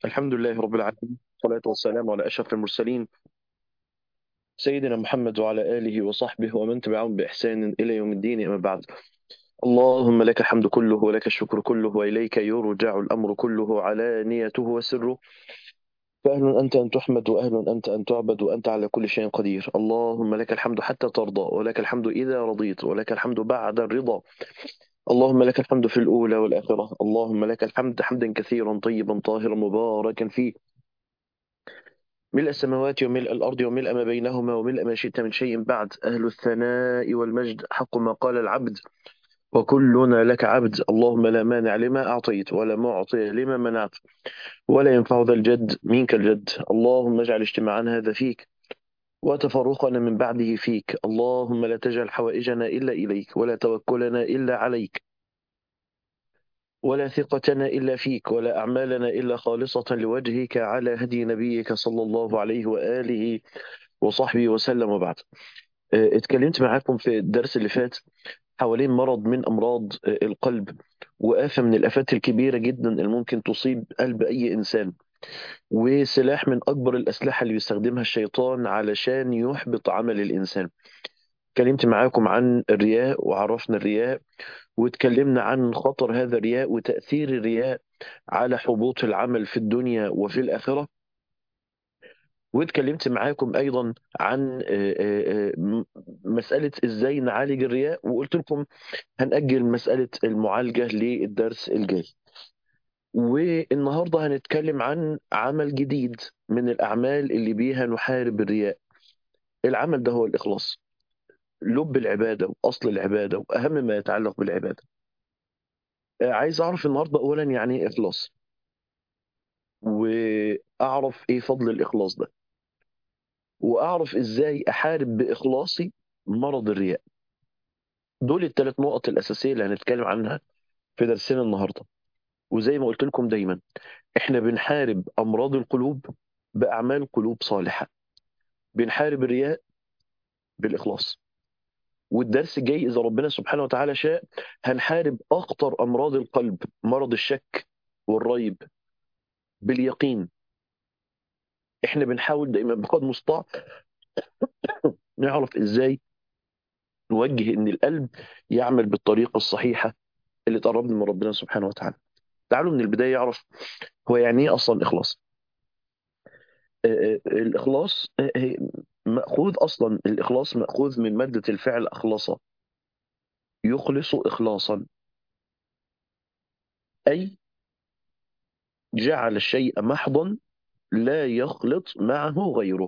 الحمد لله رب العالمين والصلاة والسلام على أشرف المرسلين سيدنا محمد وعلى آله وصحبه ومن تبعهم بإحسان إلى يوم الدين أما بعد اللهم لك الحمد كله ولك الشكر كله وإليك يرجع الأمر كله علانيته وسره فأهل أنت أن تحمد وأهل أنت أن تعبد وأنت على كل شيء قدير اللهم لك الحمد حتى ترضى ولك الحمد إذا رضيت ولك الحمد بعد الرضا اللهم لك الحمد في الأولى والآخرة اللهم لك الحمد حمدا كثيرا طيبا طاهرا مباركا فيه ملء السماوات وملء الأرض وملء ما بينهما وملء ما شئت من شيء بعد أهل الثناء والمجد حق ما قال العبد وكلنا لك عبد اللهم لا مانع لما أعطيت ولا معطي لما منعت ولا ينفع ذا الجد منك الجد اللهم اجعل اجتماعنا هذا فيك وتفرقنا من بعده فيك اللهم لا تجعل حوائجنا إلا إليك ولا توكلنا إلا عليك ولا ثقتنا إلا فيك ولا أعمالنا إلا خالصة لوجهك على هدي نبيك صلى الله عليه وآله وصحبه وسلم وبعد آه، اتكلمت معاكم في الدرس اللي فات حوالين مرض من أمراض آه، القلب وآفة من الآفات الكبيرة جدا اللي ممكن تصيب قلب أي إنسان وسلاح من أكبر الأسلحة اللي بيستخدمها الشيطان علشان يحبط عمل الإنسان اتكلمت معاكم عن الرياء وعرفنا الرياء واتكلمنا عن خطر هذا الرياء وتأثير الرياء على حبوط العمل في الدنيا وفي الآخرة واتكلمت معاكم أيضا عن آه، آه، آه، م- مسألة إزاي نعالج الرياء وقلت لكم هنأجل مسألة المعالجة للدرس الجاي والنهاردة هنتكلم عن عمل جديد من الأعمال اللي بيها نحارب الرياء العمل ده هو الإخلاص لب العبادة وأصل العبادة وأهم ما يتعلق بالعبادة آه، عايز أعرف النهاردة أولا يعني إيه إخلاص وأعرف إيه فضل الإخلاص ده وأعرف إزاي أحارب بإخلاصي مرض الرياء دول الثلاث نقط الأساسية اللي هنتكلم عنها في درسنا النهاردة وزي ما قلت لكم دايما إحنا بنحارب أمراض القلوب بأعمال قلوب صالحة بنحارب الرياء بالإخلاص والدرس الجاي إذا ربنا سبحانه وتعالى شاء هنحارب أخطر أمراض القلب مرض الشك والريب باليقين إحنا بنحاول دايما بقدر المستطاع نعرف إزاي نوجه إن القلب يعمل بالطريقة الصحيحة اللي تقربنا من ربنا سبحانه وتعالى تعالوا من البداية يعرف هو يعني إيه أصلا إخلاص آه، آه، الإخلاص آه، آه، مأخوذ أصلا الإخلاص مأخوذ من مادة الفعل أخلص يخلص إخلاصا أي جعل الشيء محضا لا يخلط معه غيره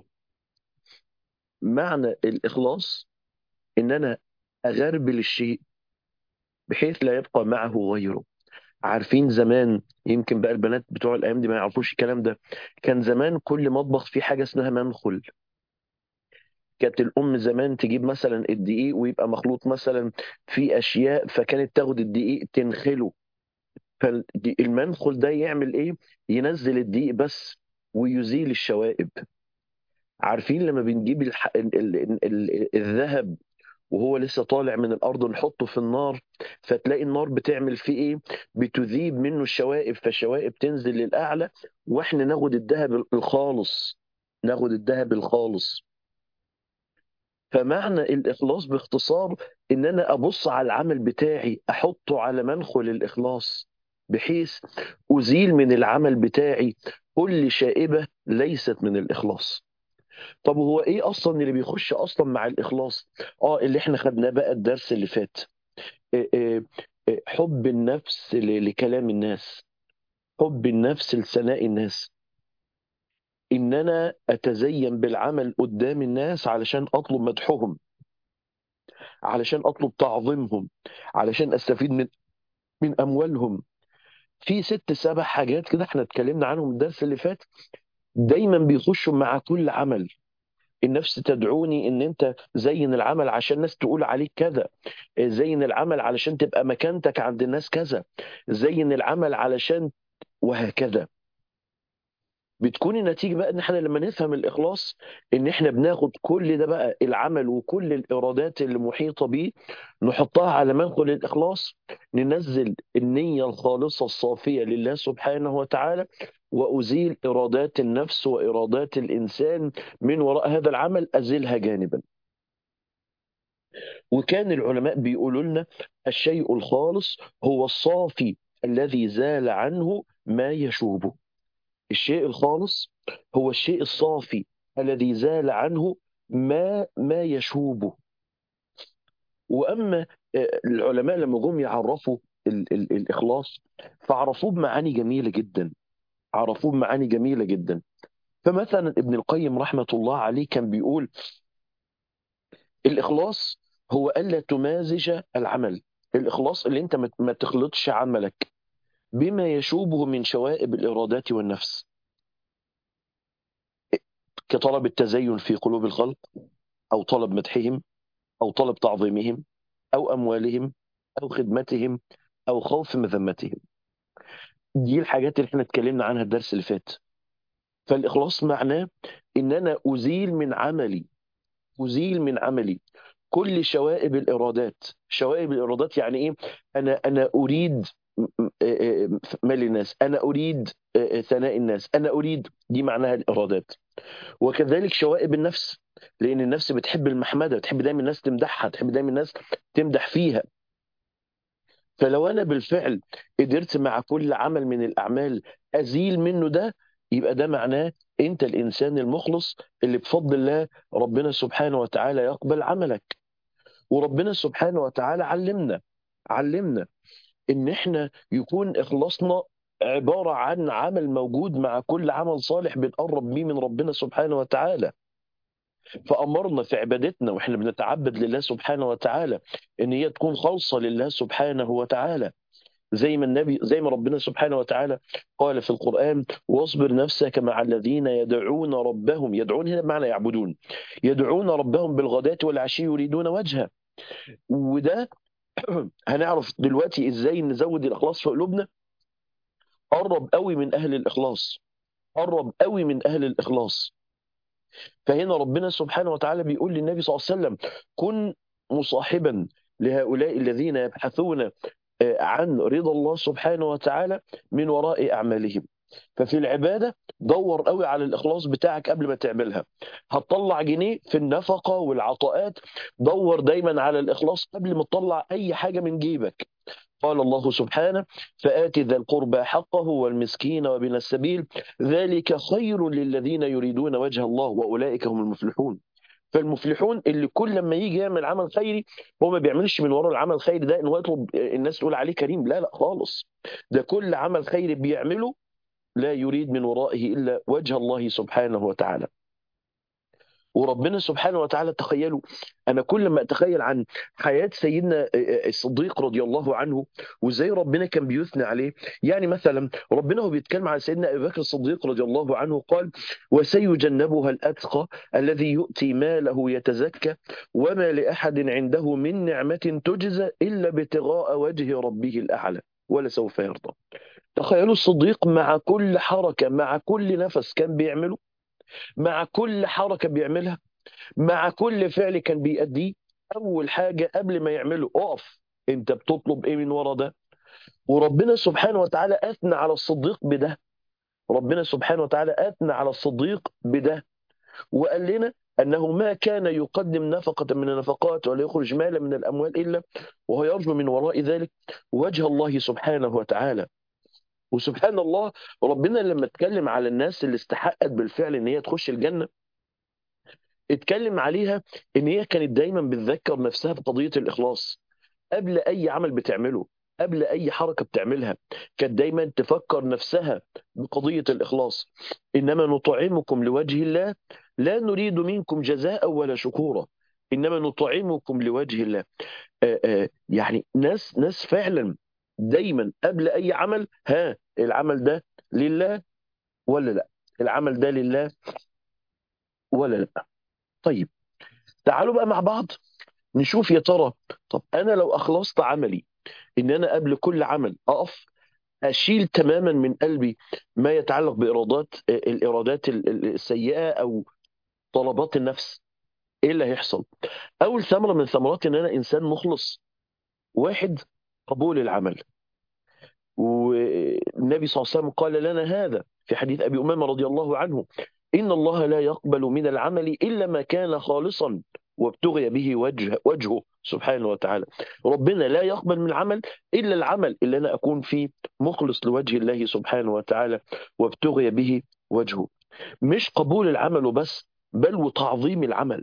معنى الإخلاص إن أنا أغربل الشيء بحيث لا يبقى معه غيره عارفين زمان يمكن بقى البنات بتوع الأيام دي ما يعرفوش الكلام ده كان زمان كل مطبخ فيه حاجة اسمها منخل كانت الأم زمان تجيب مثلا الدقيق ويبقى مخلوط مثلا في أشياء فكانت تاخد الدقيق تنخله فالمنخل ده يعمل إيه؟ ينزل الدقيق بس ويزيل الشوائب عارفين لما بنجيب الح... ال... ال... ال... ال... الذهب وهو لسه طالع من الأرض نحطه في النار فتلاقي النار بتعمل فيه إيه؟ بتذيب منه الشوائب فالشوائب تنزل للأعلى وإحنا ناخد الذهب الخالص ناخد الذهب الخالص فمعنى الإخلاص باختصار إن أنا أبص على العمل بتاعي أحطه على منخل الإخلاص بحيث أزيل من العمل بتاعي كل شائبة ليست من الإخلاص طب هو إيه أصلا اللي بيخش أصلا مع الإخلاص آه اللي إحنا خدناه بقى الدرس اللي فات إيه إيه إيه حب النفس ل- لكلام الناس حب النفس لثناء الناس إن أنا أتزين بالعمل قدام الناس علشان أطلب مدحهم علشان اطلب تعظيمهم علشان استفيد من من اموالهم في ست سبع حاجات كده احنا اتكلمنا عنهم الدرس اللي فات دايما بيخشوا مع كل عمل النفس تدعوني ان انت زين العمل عشان الناس تقول عليك كذا زين العمل علشان تبقى مكانتك عند الناس كذا زين العمل علشان وهكذا بتكون النتيجة بقى ان احنا لما نفهم الاخلاص ان احنا بناخد كل ده بقى العمل وكل الارادات اللي محيطة بيه نحطها على منخل الاخلاص ننزل النية الخالصة الصافية لله سبحانه وتعالى وأزيل إرادات النفس وإرادات الإنسان من وراء هذا العمل أزلها جانبا وكان العلماء بيقولوا لنا الشيء الخالص هو الصافي الذي زال عنه ما يشوبه الشيء الخالص هو الشيء الصافي الذي زال عنه ما ما يشوبه واما العلماء لما جم يعرفوا ال ال الاخلاص فعرفوه بمعاني جميله جدا عرفوه بمعاني جميله جدا فمثلا ابن القيم رحمه الله عليه كان بيقول الاخلاص هو الا تمازج العمل الاخلاص اللي انت ما تخلطش عملك بما يشوبه من شوائب الارادات والنفس كطلب التزين في قلوب الخلق او طلب مدحهم او طلب تعظيمهم او اموالهم او خدمتهم او خوف مذمتهم دي الحاجات اللي احنا اتكلمنا عنها الدرس اللي فات فالاخلاص معناه ان انا ازيل من عملي ازيل من عملي كل شوائب الارادات شوائب الارادات يعني ايه انا انا اريد مال الناس انا اريد ثناء الناس انا اريد دي معناها الارادات وكذلك شوائب النفس لان النفس بتحب المحمده بتحب دايما الناس تمدحها تحب دايما الناس تمدح فيها فلو انا بالفعل قدرت مع كل عمل من الاعمال ازيل منه ده يبقى ده معناه انت الانسان المخلص اللي بفضل الله ربنا سبحانه وتعالى يقبل عملك وربنا سبحانه وتعالى علمنا علمنا ان احنا يكون اخلاصنا عباره عن عمل موجود مع كل عمل صالح بنقرب بيه من ربنا سبحانه وتعالى فأمرنا في عبادتنا وإحنا بنتعبد لله سبحانه وتعالى إن هي تكون خالصة لله سبحانه وتعالى زي ما النبي زي ما ربنا سبحانه وتعالى قال في القرآن واصبر نفسك مع الذين يدعون ربهم يدعون هنا بمعنى يعبدون يدعون ربهم بالغداة والعشي يريدون وجهه وده هنعرف دلوقتي ازاي نزود الإخلاص في قلوبنا قرب قوي من أهل الإخلاص قرب قوي من أهل الإخلاص فهنا ربنا سبحانه وتعالى بيقول للنبي صلى الله عليه وسلم كن مصاحبا لهؤلاء الذين يبحثون عن رضا الله سبحانه وتعالى من وراء أعمالهم ففي العبادة دور قوي على الإخلاص بتاعك قبل ما تعملها هتطلع جنيه في النفقة والعطاءات دور دايما على الإخلاص قبل ما تطلع أي حاجة من جيبك قال الله سبحانه فآت ذا القربى حقه والمسكين وابن السبيل ذلك خير للذين يريدون وجه الله وأولئك هم المفلحون فالمفلحون اللي كل لما يجي يعمل عمل خيري هو ما بيعملش من وراء العمل الخيري ده ان هو يطلب الناس تقول عليه كريم لا لا خالص ده كل عمل خيري بيعمله لا يريد من ورائه الا وجه الله سبحانه وتعالى وربنا سبحانه وتعالى تخيلوا انا كل ما اتخيل عن حياه سيدنا الصديق رضي الله عنه وازاي ربنا كان بيثني عليه يعني مثلا ربنا هو بيتكلم عن سيدنا ابي بكر الصديق رضي الله عنه قال وسيجنبها الاتقى الذي يؤتي ماله يتزكى وما لاحد عنده من نعمه تجزى الا ابتغاء وجه ربه الاعلى ولسوف يرضى تخيلوا الصديق مع كل حركه مع كل نفس كان بيعمله مع كل حركة بيعملها مع كل فعل كان بيأديه أول حاجة قبل ما يعمله أقف أنت بتطلب إيه من ورا ده وربنا سبحانه وتعالى أثنى على الصديق بده ربنا سبحانه وتعالى أثنى على الصديق بده وقال لنا أنه ما كان يقدم نفقة من النفقات ولا يخرج مالا من الأموال إلا وهو يرجو من وراء ذلك وجه الله سبحانه وتعالى وسبحان الله ربنا لما اتكلم على الناس اللي استحقت بالفعل ان هي تخش الجنه اتكلم عليها ان هي كانت دايما بتذكر نفسها بقضيه الاخلاص قبل اي عمل بتعمله قبل اي حركه بتعملها كانت دايما تفكر نفسها بقضيه الاخلاص انما نطعمكم لوجه الله لا نريد منكم جزاء ولا شكورا انما نطعمكم لوجه الله آآ آآ يعني ناس ناس فعلا دايما قبل اي عمل ها العمل ده لله ولا لا العمل ده لله ولا لا طيب تعالوا بقى مع بعض نشوف يا ترى طب انا لو اخلصت عملي ان انا قبل كل عمل اقف اشيل تماما من قلبي ما يتعلق بارادات الارادات السيئه او طلبات النفس ايه اللي هيحصل اول ثمره من ثمرات ان انا انسان مخلص واحد قبول العمل والنبي صلى الله عليه وسلم قال لنا هذا في حديث ابي امامه رضي الله عنه ان الله لا يقبل من العمل الا ما كان خالصا وابتغي به وجه وجهه سبحانه وتعالى ربنا لا يقبل من العمل الا العمل اللي انا اكون فيه مخلص لوجه الله سبحانه وتعالى وابتغي به وجهه مش قبول العمل وبس بل وتعظيم العمل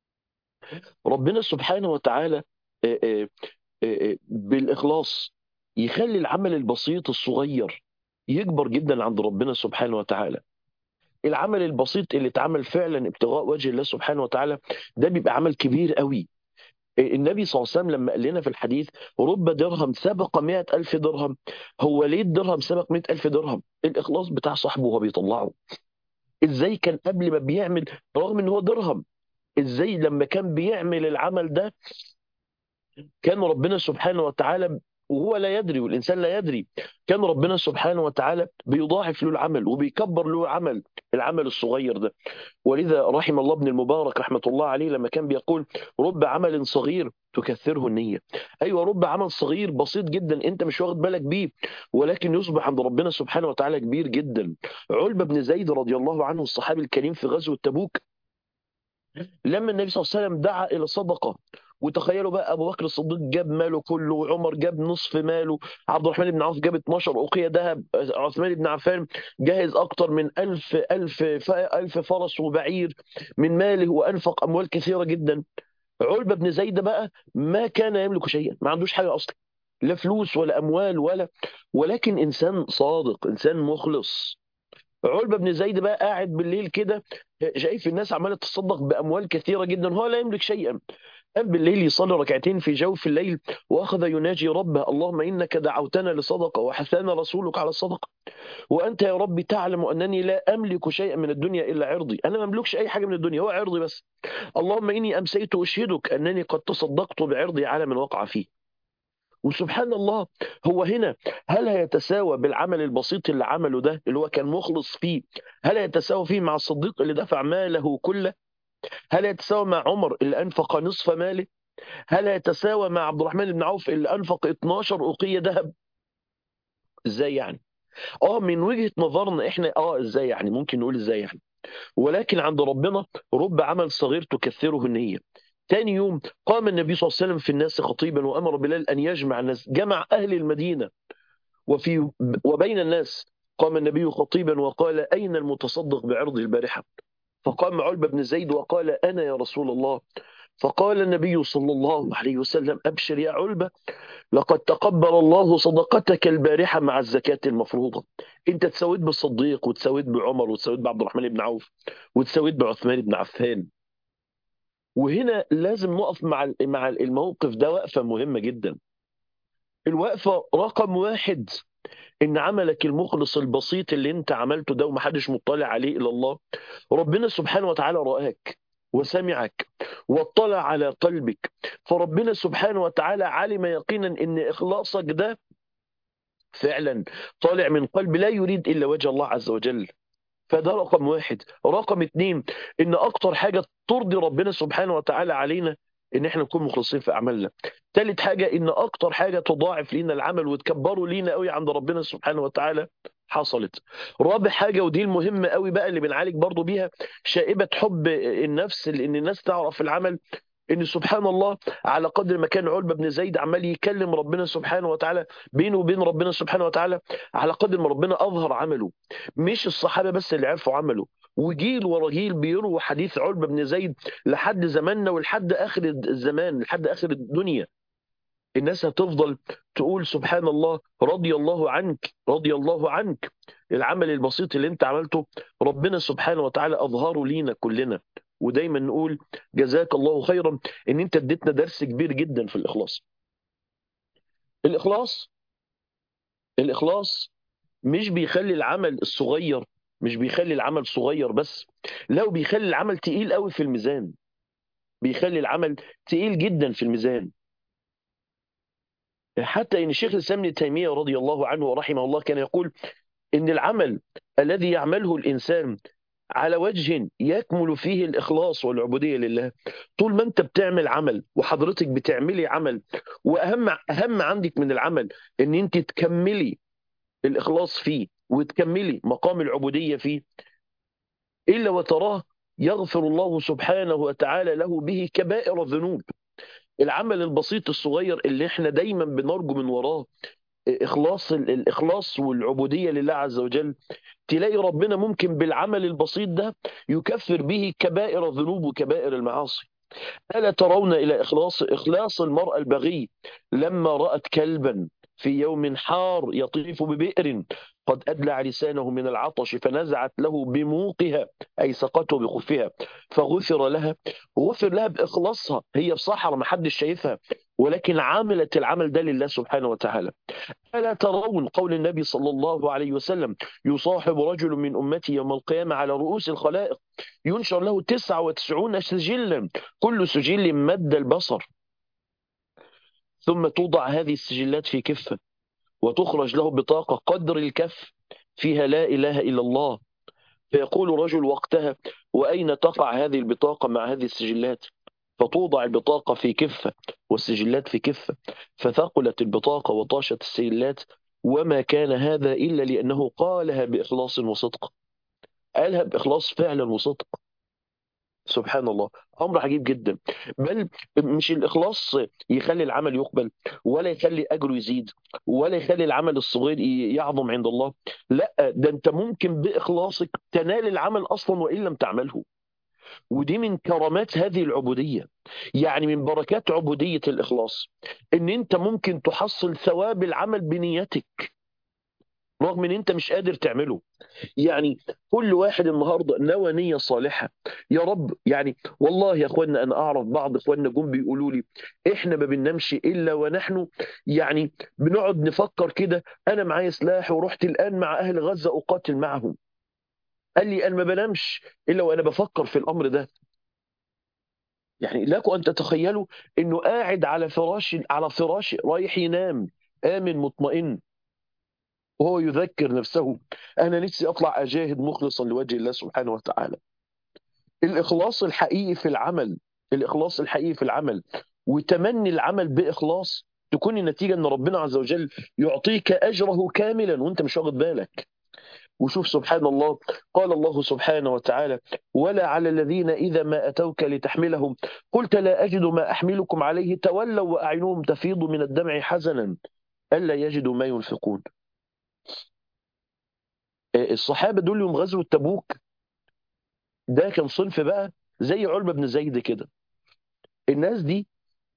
ربنا سبحانه وتعالى آه، آه، آه، بالإخلاص يخلي العمل البسيط الصغير يكبر جدا عند ربنا سبحانه وتعالى العمل البسيط اللي اتعمل فعلا ابتغاء وجه الله سبحانه وتعالى ده بيبقى عمل كبير قوي النبي صلى الله عليه وسلم لما قال لنا في الحديث رب درهم سبق مئة ألف درهم هو ليه الدرهم سبق مئة ألف درهم الإخلاص بتاع صاحبه وهو بيطلعه ازاي كان قبل ما بيعمل رغم ان هو درهم ازاي لما كان بيعمل العمل ده كان ربنا سبحانه وتعالى وهو لا يدري والإنسان لا يدري كان ربنا سبحانه وتعالى بيضاعف له العمل وبيكبر له العمل العمل الصغير ده ولذا رحم الله ابن المبارك رحمة الله عليه لما كان بيقول رب عمل صغير تكثره النية أيوة رب عمل صغير بسيط جدا أنت مش واخد بالك بيه ولكن يصبح عند ربنا سبحانه وتعالى كبير جدا علبة بن زيد رضي الله عنه الصحابي الكريم في غزوة تبوك لما النبي صلى الله عليه وسلم دعا إلى صدقة وتخيلوا بقى ابو بكر الصديق جاب ماله كله وعمر جاب نصف ماله عبد الرحمن بن عوف جاب 12 اوقيه ذهب عثمان بن عفان جهز اكتر من 1000 1000 1000 فرس وبعير من ماله وانفق اموال كثيره جدا علبه بن زيد بقى ما كان يملك شيئا ما عندوش حاجه اصلا لا فلوس ولا اموال ولا ولكن انسان صادق انسان مخلص علبة بن زيد بقى قاعد بالليل كده شايف الناس عمالة تصدق بأموال كثيرة جدا هو لا يملك شيئا قام بالليل يصلي ركعتين في جوف الليل واخذ يناجي ربه اللهم انك دعوتنا لصدقه وحثانا رسولك على الصدقه وانت يا ربي تعلم انني لا املك شيئا من الدنيا الا عرضي انا ما املكش اي حاجه من الدنيا هو عرضي بس اللهم اني امسيت اشهدك انني قد تصدقت بعرضي على من وقع فيه وسبحان الله هو هنا هل هيتساوى بالعمل البسيط اللي عمله ده اللي هو كان مخلص فيه هل هيتساوى فيه مع الصديق اللي دفع ماله كله هل يتساوى مع عمر اللي أنفق نصف ماله هل يتساوى مع عبد الرحمن بن عوف اللي أنفق 12 أوقية ذهب ازاي يعني اه من وجهة نظرنا احنا اه ازاي يعني ممكن نقول ازاي يعني ولكن عند ربنا رب عمل صغير تكثره النية تاني يوم قام النبي صلى الله عليه وسلم في الناس خطيبا وأمر بلال أن يجمع الناس جمع أهل المدينة وفي وبين الناس قام النبي خطيبا وقال أين المتصدق بعرض البارحة فقام علبة بن زيد وقال أنا يا رسول الله فقال النبي صلى الله عليه وسلم أبشر يا علبة لقد تقبل الله صدقتك البارحة مع الزكاة المفروضة أنت تسويت بالصديق وتسويت بعمر وتسويت بعبد الرحمن بن عوف وتسويت بعثمان بن عفان وهنا لازم نقف مع مع الموقف ده وقفة مهمة جدا الوقفة رقم واحد ان عملك المخلص البسيط اللي انت عملته ده ومحدش مطلع عليه الا الله ربنا سبحانه وتعالى رآك وسمعك واطلع على قلبك فربنا سبحانه وتعالى علم يقينا ان اخلاصك ده فعلا طالع من قلب لا يريد الا وجه الله عز وجل فده رقم واحد رقم اتنين ان اكتر حاجة ترضي ربنا سبحانه وتعالى علينا ان احنا نكون مخلصين في اعمالنا ثالث حاجة ان اكتر حاجة تضاعف لينا العمل وتكبره لينا قوي عند ربنا سبحانه وتعالى حصلت رابع حاجة ودي المهمة قوي بقى اللي بنعالج برضو بيها شائبة حب النفس ان الناس تعرف العمل ان سبحان الله على قدر ما كان علبة بن زيد عمال يكلم ربنا سبحانه وتعالى بينه وبين ربنا سبحانه وتعالى على قدر ما ربنا اظهر عمله مش الصحابة بس اللي عرفوا عمله وجيل ورا جيل بيرووا حديث علبة بن زيد لحد زماننا ولحد آخر الزمان لحد آخر الدنيا الناس هتفضل تقول سبحان الله رضي الله عنك رضي الله عنك العمل البسيط اللي انت عملته ربنا سبحانه وتعالى أظهره لينا كلنا ودايما نقول جزاك الله خيرا ان انت اديتنا درس كبير جدا في الإخلاص الإخلاص الإخلاص مش بيخلي العمل الصغير مش بيخلي العمل صغير بس لو بيخلي العمل تقيل قوي في الميزان بيخلي العمل تقيل جدا في الميزان حتى ان الشيخ الاسلام ابن تيميه رضي الله عنه ورحمه الله كان يقول ان العمل الذي يعمله الانسان على وجه يكمل فيه الاخلاص والعبوديه لله طول ما انت بتعمل عمل وحضرتك بتعملي عمل واهم اهم عندك من العمل ان انت تكملي الاخلاص فيه وتكملي مقام العبودية فيه إلا وتراه يغفر الله سبحانه وتعالى له به كبائر الذنوب العمل البسيط الصغير اللي احنا دايما بنرجو من وراه إخلاص الإخلاص والعبودية لله عز وجل تلاقي ربنا ممكن بالعمل البسيط ده يكفر به كبائر الذنوب وكبائر المعاصي ألا ترون إلى إخلاص إخلاص المرأة البغي لما رأت كلبا في يوم حار يطيف ببئر قد أدلع لسانه من العطش فنزعت له بموقها أي سقته بخفها فغفر لها غفر لها بإخلاصها هي في صحراء ما حدش شايفها ولكن عملت العمل ده لله سبحانه وتعالى ألا ترون قول النبي صلى الله عليه وسلم يصاحب رجل من أمتي يوم القيامة على رؤوس الخلائق ينشر له 99 سجلا كل سجل مد البصر ثم توضع هذه السجلات في كفة وتخرج له بطاقة قدر الكف فيها لا إله إلا الله فيقول رجل وقتها وأين تقع هذه البطاقة مع هذه السجلات فتوضع البطاقة في كفة والسجلات في كفة فثقلت البطاقة وطاشت السجلات وما كان هذا إلا لأنه قالها بإخلاص وصدق قالها بإخلاص فعلا وصدق سبحان الله امر عجيب جدا بل مش الاخلاص يخلي العمل يقبل ولا يخلي اجره يزيد ولا يخلي العمل الصغير يعظم عند الله لا ده انت ممكن باخلاصك تنال العمل اصلا وان لم تعمله ودي من كرامات هذه العبوديه يعني من بركات عبوديه الاخلاص ان انت ممكن تحصل ثواب العمل بنيتك رغم ان انت مش قادر تعمله يعني كل واحد النهارده نوى نيه صالحه يا رب يعني والله يا اخوانا انا اعرف بعض اخواننا جم بيقولوا لي احنا ما بننامش الا ونحن يعني بنقعد نفكر كده انا معايا سلاح ورحت الان مع اهل غزه اقاتل معهم قال لي انا ما بنامش الا وانا بفكر في الامر ده يعني لكم ان تتخيلوا انه قاعد على فراش على فراش رايح ينام امن مطمئن وهو يذكر نفسه أنا نفسي أطلع أجاهد مخلصا لوجه الله سبحانه وتعالى الإخلاص الحقيقي في العمل الإخلاص الحقيقي في العمل وتمني العمل بإخلاص تكون النتيجة أن ربنا عز وجل يعطيك أجره كاملا وأنت مش واخد بالك وشوف سبحان الله قال الله سبحانه وتعالى ولا على الذين إذا ما أتوك لتحملهم قلت لا أجد ما أحملكم عليه تولوا وأعينهم تفيض من الدمع حزنا ألا يجدوا ما ينفقون الصحابه دول يوم غزوه تبوك ده كان صنف بقى زي علبه بن زيد كده الناس دي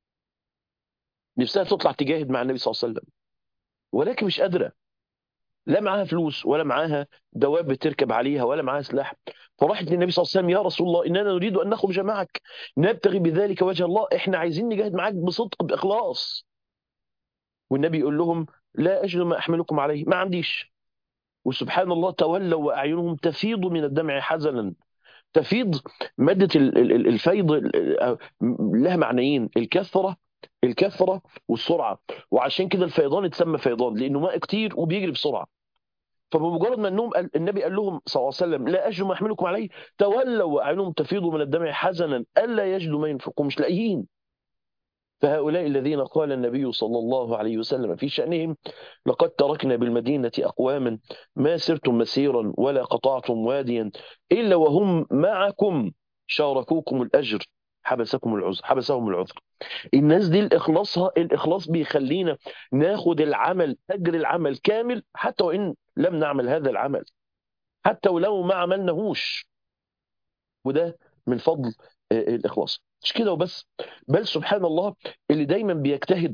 نفسها تطلع تجاهد مع النبي صلى الله عليه وسلم ولكن مش قادره لا معاها فلوس ولا معاها دواب بتركب عليها ولا معاها سلاح فراحت للنبي صلى الله عليه وسلم يا رسول الله اننا نريد ان نخرج معك نبتغي بذلك وجه الله احنا عايزين نجاهد معاك بصدق باخلاص والنبي يقول لهم لا اجد ما احملكم عليه ما عنديش وسبحان الله تولوا واعينهم تفيض من الدمع حزنا تفيض ماده الفيض لها معنيين الكثره الكثره والسرعه وعشان كده الفيضان اتسمى فيضان لانه ماء كتير وبيجري بسرعه فبمجرد ما النوم النبي قال لهم صلى الله عليه وسلم لا اجد ما احملكم عليه تولوا واعينهم تفيض من الدمع حزنا الا يجدوا ما ينفقون مش لاقيين فهؤلاء الذين قال النبي صلى الله عليه وسلم في شأنهم لقد تركنا بالمدينة أقواما ما سرتم مسيرا ولا قطعتم واديا إلا وهم معكم شاركوكم الأجر حبسكم العذر حبسهم العذر الناس دي الإخلاصها الإخلاص بيخلينا ناخد العمل أجر العمل كامل حتى وإن لم نعمل هذا العمل حتى ولو ما عملناهوش وده من فضل الإخلاص مش كده وبس بل سبحان الله اللي دايما بيجتهد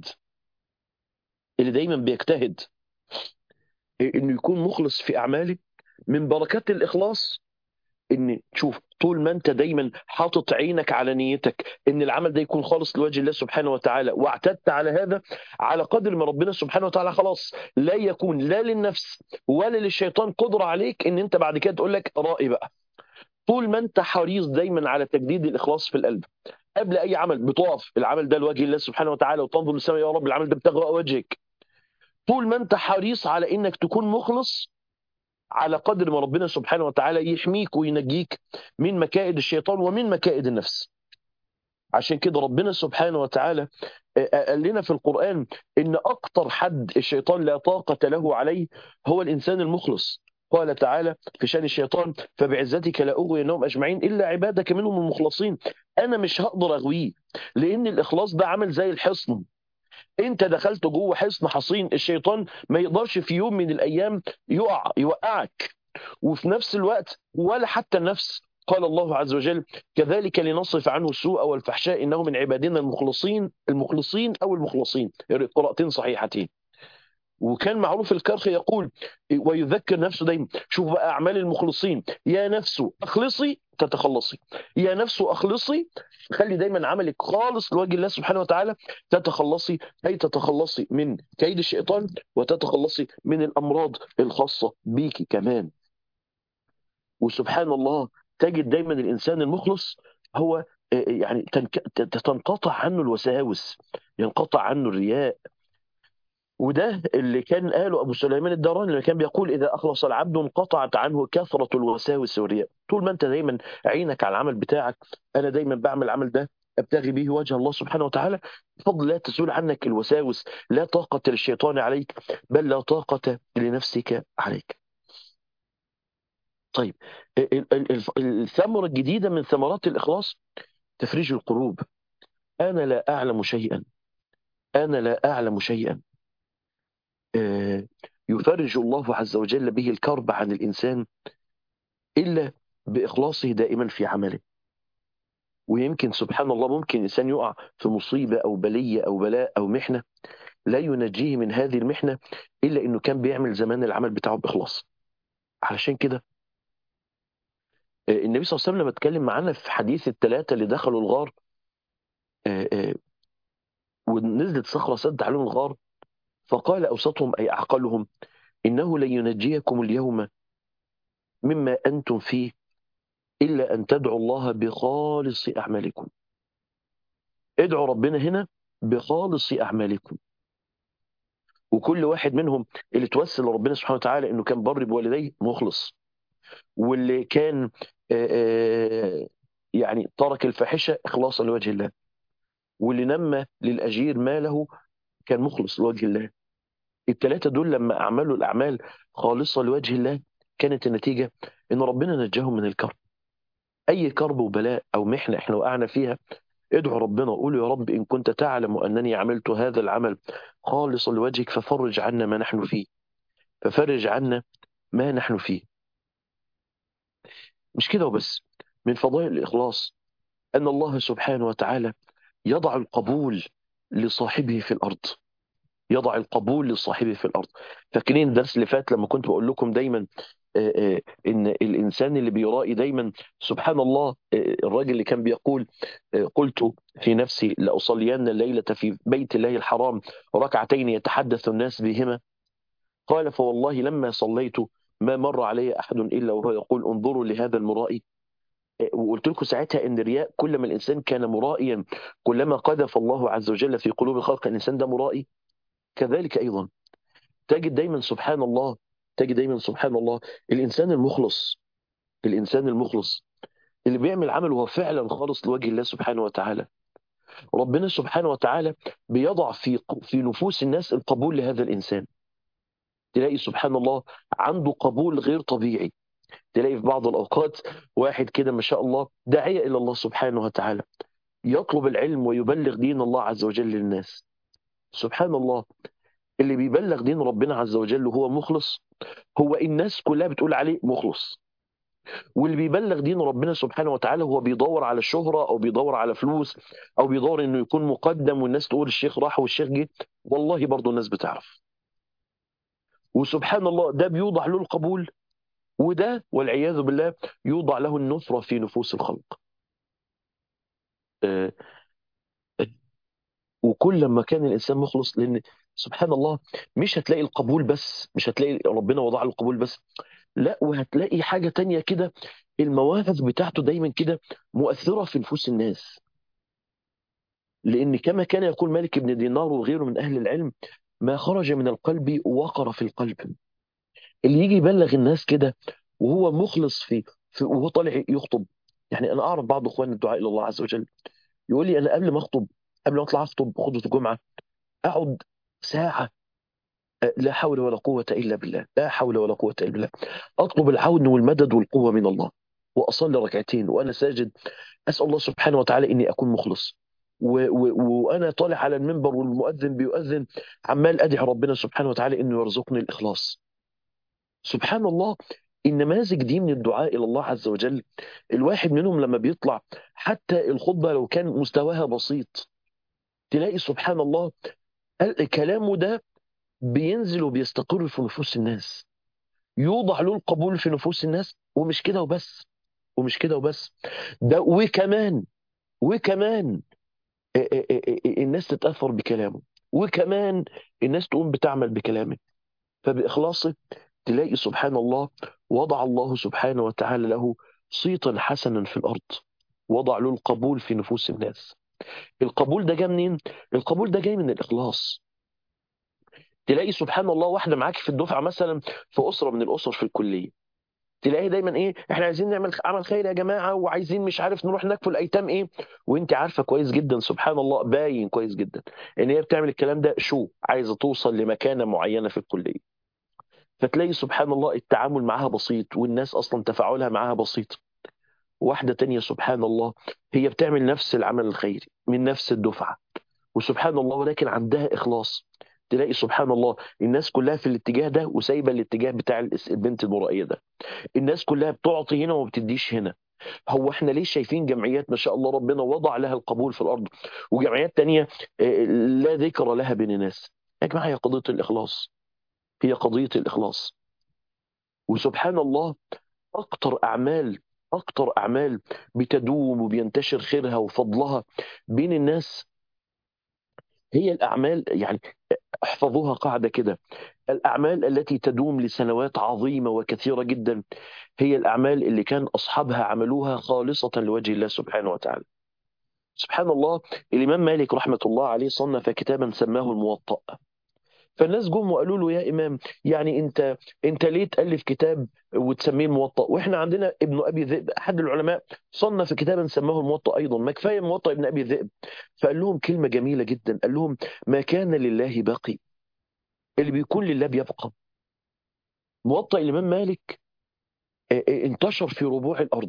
اللي دايما بيجتهد انه يكون مخلص في اعماله من بركات الاخلاص ان تشوف طول ما انت دايما حاطط عينك على نيتك ان العمل ده يكون خالص لوجه الله سبحانه وتعالى واعتدت على هذا على قدر ما ربنا سبحانه وتعالى خلاص لا يكون لا للنفس ولا للشيطان قدره عليك ان انت بعد كده تقول لك رأي بقى طول ما انت حريص دايما على تجديد الاخلاص في القلب قبل اي عمل بتقف العمل ده لوجه الله سبحانه وتعالى وتنظر للسماء يا رب العمل ده ابتغى وجهك طول ما انت حريص على انك تكون مخلص على قدر ما ربنا سبحانه وتعالى يحميك وينجيك من مكائد الشيطان ومن مكائد النفس عشان كده ربنا سبحانه وتعالى قال لنا في القرآن إن أكتر حد الشيطان لا طاقة له عليه هو الإنسان المخلص قال تعالى في شان الشيطان فبعزتك لأغوينهم أجمعين إلا عبادك منهم المخلصين أنا مش هقدر أغويه لأن الإخلاص ده عمل زي الحصن انت دخلت جوه حصن حصين الشيطان ما يقدرش في يوم من الايام يقع يوقعك وفي نفس الوقت ولا حتى النفس قال الله عز وجل كذلك لنصرف عنه السوء والفحشاء انه من عبادنا المخلصين المخلصين او المخلصين قراءتين صحيحتين وكان معروف الكرخ يقول ويذكر نفسه دايما شوف بقى اعمال المخلصين يا نفس اخلصي تتخلصي يا نفس اخلصي خلي دايما عملك خالص لوجه الله سبحانه وتعالى تتخلصي اي تتخلصي من كيد الشيطان وتتخلصي من الامراض الخاصه بيكي كمان وسبحان الله تجد دايما الانسان المخلص هو يعني تنقطع عنه الوساوس ينقطع عنه الرياء وده اللي كان قاله ابو سليمان الداراني اللي كان بيقول اذا اخلص العبد انقطعت عنه كثره الوساوس والرياء طول ما انت دايما عينك على العمل بتاعك انا دايما بعمل العمل ده ابتغي به وجه الله سبحانه وتعالى بفضل لا تزول عنك الوساوس لا طاقه للشيطان عليك بل لا طاقه لنفسك عليك طيب الثمره الجديده من ثمرات الاخلاص تفريج القلوب انا لا اعلم شيئا انا لا اعلم شيئا يفرج الله عز وجل به الكرب عن الإنسان إلا بإخلاصه دائما في عمله ويمكن سبحان الله ممكن إنسان يقع في مصيبة أو بلية أو بلاء أو محنة لا ينجيه من هذه المحنة إلا إنه كان بيعمل زمان العمل بتاعه بإخلاص علشان كده النبي صلى الله عليه وسلم لما اتكلم معانا في حديث الثلاثة اللي دخلوا الغار ونزلت صخرة سد عليهم الغار فقال أوسطهم أي أعقلهم إنه لن ينجيكم اليوم مما أنتم فيه إلا أن تدعوا الله بخالص أعمالكم ادعوا ربنا هنا بخالص أعمالكم وكل واحد منهم اللي توسل لربنا سبحانه وتعالى انه كان بر بوالديه مخلص واللي كان يعني ترك الفاحشه اخلاصا لوجه الله واللي نمى للاجير ماله كان مخلص لوجه الله الثلاثه دول لما اعملوا الاعمال خالصه لوجه الله كانت النتيجه ان ربنا نجاهم من الكرب اي كرب وبلاء او محنه احنا وقعنا فيها ادعوا ربنا قولوا يا رب إن كنت تعلم أنني عملت هذا العمل خالصا لوجهك ففرج عنا ما نحن فيه ففرج عنا ما نحن فيه مش كده وبس من فضائل الإخلاص أن الله سبحانه وتعالى يضع القبول لصاحبه في الأرض يضع القبول لصاحبه في الأرض فاكرين الدرس اللي فات لما كنت بقول لكم دايما ان الانسان اللي بيرائي دايما سبحان الله الراجل اللي كان بيقول قلت في نفسي لاصلين الليله في بيت الله الحرام ركعتين يتحدث الناس بهما قال فوالله لما صليت ما مر علي احد الا وهو يقول انظروا لهذا المرائي وقلت لكم ساعتها ان الرياء كلما الانسان كان مرائيا كلما قذف الله عز وجل في قلوب الخلق الانسان ده مرائي كذلك ايضا تجد دايما سبحان الله تجد دايما سبحان الله الانسان المخلص الانسان المخلص اللي بيعمل عمل وهو فعلا خالص لوجه الله سبحانه وتعالى ربنا سبحانه وتعالى بيضع في في نفوس الناس القبول لهذا الانسان تلاقي سبحان الله عنده قبول غير طبيعي تلاقي في بعض الاوقات واحد كده ما شاء الله داعيه الى الله سبحانه وتعالى يطلب العلم ويبلغ دين الله عز وجل للناس سبحان الله اللي بيبلغ دين ربنا عز وجل وهو مخلص هو الناس كلها بتقول عليه مخلص واللي بيبلغ دين ربنا سبحانه وتعالى هو بيدور على الشهرة أو بيدور على فلوس أو بيدور إنه يكون مقدم والناس تقول الشيخ راح والشيخ جه والله برضه الناس بتعرف وسبحان الله ده بيوضع له القبول وده والعياذ بالله يوضع له النفرة في نفوس الخلق أه وكل ما كان الإنسان مخلص لأن سبحان الله مش هتلاقي القبول بس مش هتلاقي ربنا وضع له القبول بس لا وهتلاقي حاجة تانية كده المواهب بتاعته دايما كده مؤثرة في نفوس الناس لأن كما كان يقول مالك بن دينار وغيره من أهل العلم ما خرج من القلب وقر في القلب اللي يجي يبلغ الناس كده وهو مخلص في, في وهو طالع يخطب يعني أنا أعرف بعض إخوان الدعاء إلى الله عز وجل يقول لي أنا قبل ما أخطب قبل ما أطلع أخطب خطبة الجمعة أقعد ساعة لا حول ولا قوة إلا بالله لا حول ولا قوة إلا بالله أطلب العون والمدد والقوة من الله وأصلي ركعتين وأنا ساجد أسأل الله سبحانه وتعالى إني أكون مخلص و و وأنا طالع على المنبر والمؤذن بيؤذن عمال أدعي ربنا سبحانه وتعالى إنه يرزقني الإخلاص سبحان الله النماذج دي من الدعاء إلى الله عز وجل الواحد منهم لما بيطلع حتى الخطبة لو كان مستواها بسيط تلاقي سبحان الله كلامه ده بينزل وبيستقر في نفوس الناس يوضع له القبول في نفوس الناس ومش كده وبس ومش كده وبس ده وكمان وكمان الناس تتأثر بكلامه وكمان الناس تقوم بتعمل بكلامه فبإخلاصه تلاقي سبحان الله وضع الله سبحانه وتعالى له صيتا حسنا في الأرض وضع له القبول في نفوس الناس القبول ده جاي منين؟ القبول ده جاي من الإخلاص تلاقي سبحان الله واحدة معاك في الدفعة مثلا في أسرة من الأسر في الكلية تلاقي دايما ايه احنا عايزين نعمل عمل خير يا جماعه وعايزين مش عارف نروح نكفل الايتام ايه وانت عارفه كويس جدا سبحان الله باين كويس جدا ان هي بتعمل الكلام ده شو عايزه توصل لمكانه معينه في الكليه فتلاقي سبحان الله التعامل معاها بسيط والناس اصلا تفاعلها معاها بسيط واحده تانية سبحان الله هي بتعمل نفس العمل الخيري من نفس الدفعه وسبحان الله ولكن عندها اخلاص تلاقي سبحان الله الناس كلها في الاتجاه ده وسايبه الاتجاه بتاع البنت المرائيه ده الناس كلها بتعطي هنا وما بتديش هنا هو احنا ليه شايفين جمعيات ما شاء الله ربنا وضع لها القبول في الارض وجمعيات تانية لا ذكر لها بين الناس يا جماعه هي قضيه الاخلاص هي قضيه الاخلاص وسبحان الله اكتر اعمال اكتر اعمال بتدوم وبينتشر خيرها وفضلها بين الناس هي الاعمال يعني احفظوها قاعده كده الأعمال التي تدوم لسنوات عظيمة وكثيرة جدا هي الأعمال اللي كان أصحابها عملوها خالصة لوجه الله سبحانه وتعالى سبحان الله الإمام مالك رحمة الله عليه صنف كتابا سماه الموطأ فالناس جم وقالوا له يا إمام يعني أنت أنت ليه تألف كتاب وتسميه الموطأ وإحنا عندنا ابن أبي ذئب أحد العلماء صنف كتابا سماه الموطأ أيضا ما كفاية موطأ ابن أبي ذئب فقال لهم كلمة جميلة جدا قال لهم ما كان لله باقي اللي بيكون لله بيبقى موطأ الإمام مالك انتشر في ربوع الأرض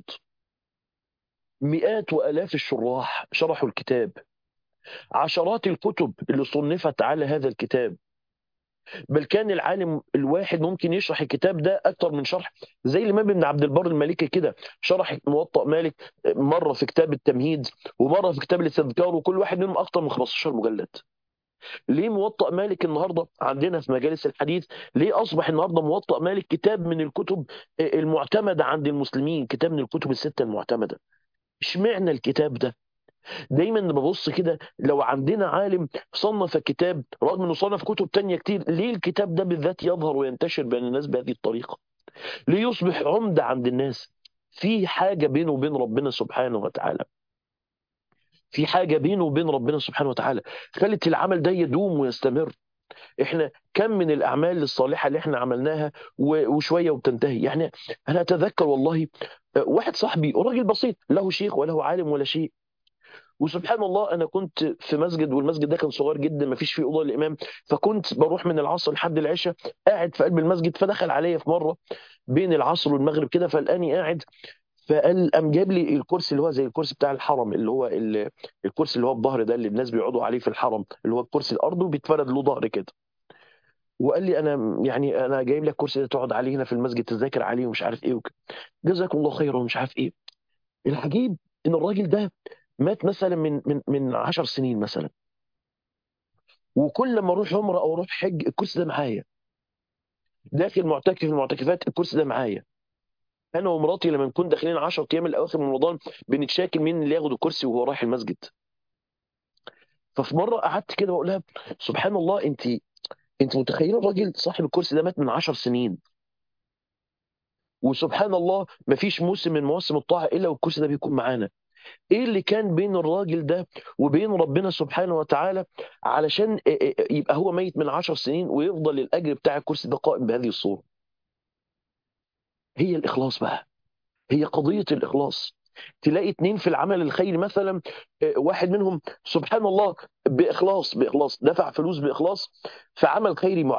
مئات وألاف الشراح شرحوا الكتاب عشرات الكتب اللي صنفت على هذا الكتاب بل كان العالم الواحد ممكن يشرح الكتاب ده أكثر من شرح زي الإمام ابن عبد البر المالكي كده شرح موطأ مالك مرة في كتاب التمهيد ومرة في كتاب الاستذكار وكل واحد منهم أكثر من 15 مجلد ليه موطأ مالك النهارده عندنا في مجالس الحديث ليه اصبح النهارده موطأ مالك كتاب من الكتب المعتمده عند المسلمين كتاب من الكتب السته المعتمده اشمعنى الكتاب ده دايما ببص كده لو عندنا عالم صنف كتاب رغم انه صنف كتب تانية كتير ليه الكتاب ده بالذات يظهر وينتشر بين الناس بهذه الطريقه ليه يصبح عمده عند الناس في حاجه بينه وبين ربنا سبحانه وتعالى في حاجة بينه وبين ربنا سبحانه وتعالى خلت العمل ده يدوم ويستمر احنا كم من الاعمال الصالحه اللي احنا عملناها وشويه وبتنتهي يعني انا اتذكر والله واحد صاحبي راجل بسيط له شيخ وله عالم ولا شيء وسبحان الله انا كنت في مسجد والمسجد ده كان صغير جدا ما فيش فيه اوضه للامام فكنت بروح من العصر لحد العشاء قاعد في قلب المسجد فدخل عليا في مره بين العصر والمغرب كده فلقاني قاعد فقال قام جاب لي الكرسي اللي هو زي الكرسي بتاع الحرم اللي هو الكرسي اللي هو الظهر ده اللي الناس بيقعدوا عليه في الحرم اللي هو الكرسي الارض وبيتفرد له ظهر كده وقال لي انا يعني انا جايب لك كرسي ده تقعد عليه هنا في المسجد تذاكر عليه ومش عارف ايه وكده جزاكم الله خيرا ومش عارف ايه العجيب ان الراجل ده مات مثلا من من من 10 سنين مثلا وكل ما اروح عمره او اروح حج الكرسي ده معايا داخل معتكف في المعتكفات الكرسي ده معايا انا ومراتي لما نكون داخلين 10 ايام الاواخر من رمضان بنتشاكل مين اللي ياخد الكرسي وهو رايح المسجد ففي مره قعدت كده بقول لها سبحان الله انت انت متخيله الراجل صاحب الكرسي ده مات من 10 سنين وسبحان الله ما فيش موسم من مواسم الطاعه الا والكرسي ده بيكون معانا ايه اللي كان بين الراجل ده وبين ربنا سبحانه وتعالى علشان يبقى هو ميت من 10 سنين ويفضل الاجر بتاع الكرسي ده قائم بهذه الصوره هي الإخلاص بقى هي قضية الإخلاص تلاقي اتنين في العمل الخيري مثلا واحد منهم سبحان الله بإخلاص بإخلاص دفع فلوس بإخلاص في عمل خيري معين